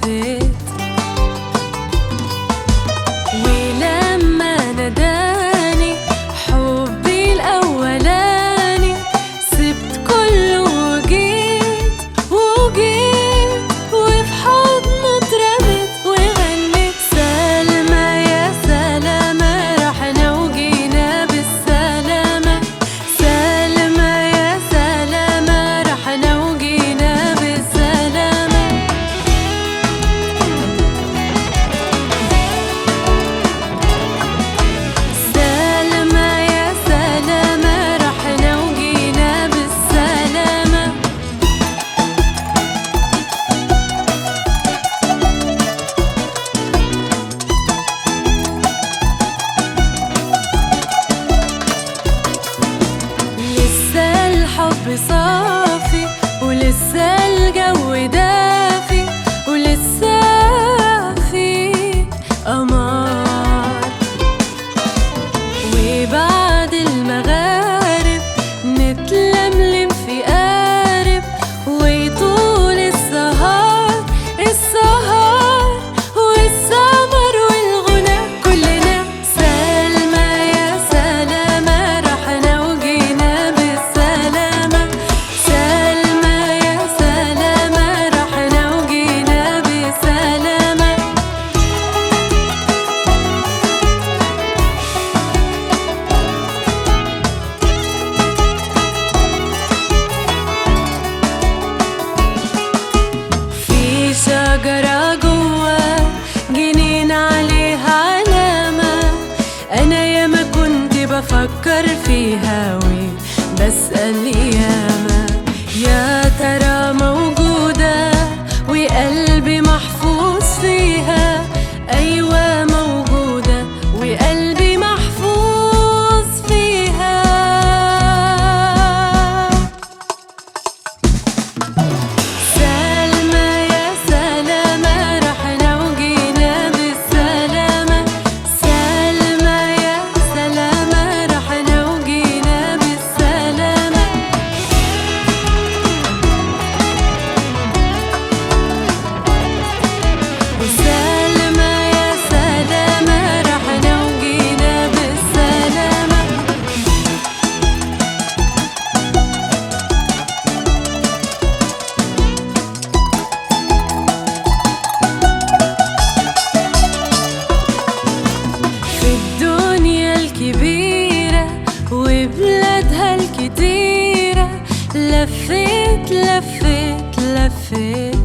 لفيت ولما ناداني حبي الأولاني سبت كله وجيت وجيت وفي حضنه اترمت وغنيت سلمى يا سلامة رحنا وجينا بالسلامة سلمى يا سلامة رحنا وجينا بالسلامة سلمى يا سلامة رحنا وجينا بالسلامة لسه الحب صافي ولسه الجو دافي ولسه في قمر وبعد المغارب نتلملم في قارب ويطول السهر السهر والسمر والغنى كلنا سلمى يا سلامة رحنا وجينا بالسلامة سلمى يا سلامة رحنا وجينا بالسلامة في شجرة جوا جنين عليها علامة أنا ياما كنت بفكر فيها وبسأل ياما يا ترى موجودة وقلبي محفوظ فيها أيوة موجودة وقلبي محفوظ فيها سلمى يا سلامة رحنا وجينا بالسلامة سلمى يا سلامة رحنا وجينا بالسلامة وسلمى يا سلامة رحنا وجينا بالسلامة في الدنيا الكبيرة وبلادها الكتيرة لفيت لفيت لفيت